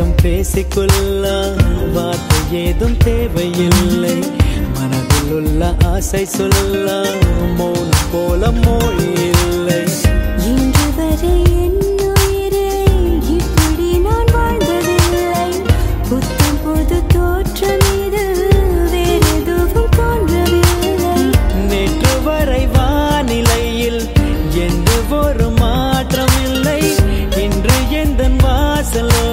கொஞ்சம் பேசிக்கொள்ள வார்த்தை ஏதும் தேவையில்லை மனதில் உள்ள ஆசை சொல்ல மௌனம் போல மொழி இல்லை இன்று வரை என் உயிரை இப்படி நான் வாழ்ந்ததில்லை புத்தம் புது தோற்றம் இது வேறெதுவும் தோன்றவில்லை நேற்று வரை வானிலையில் எந்த ஒரு மாற்றம் இல்லை இன்று எந்த வாசலோ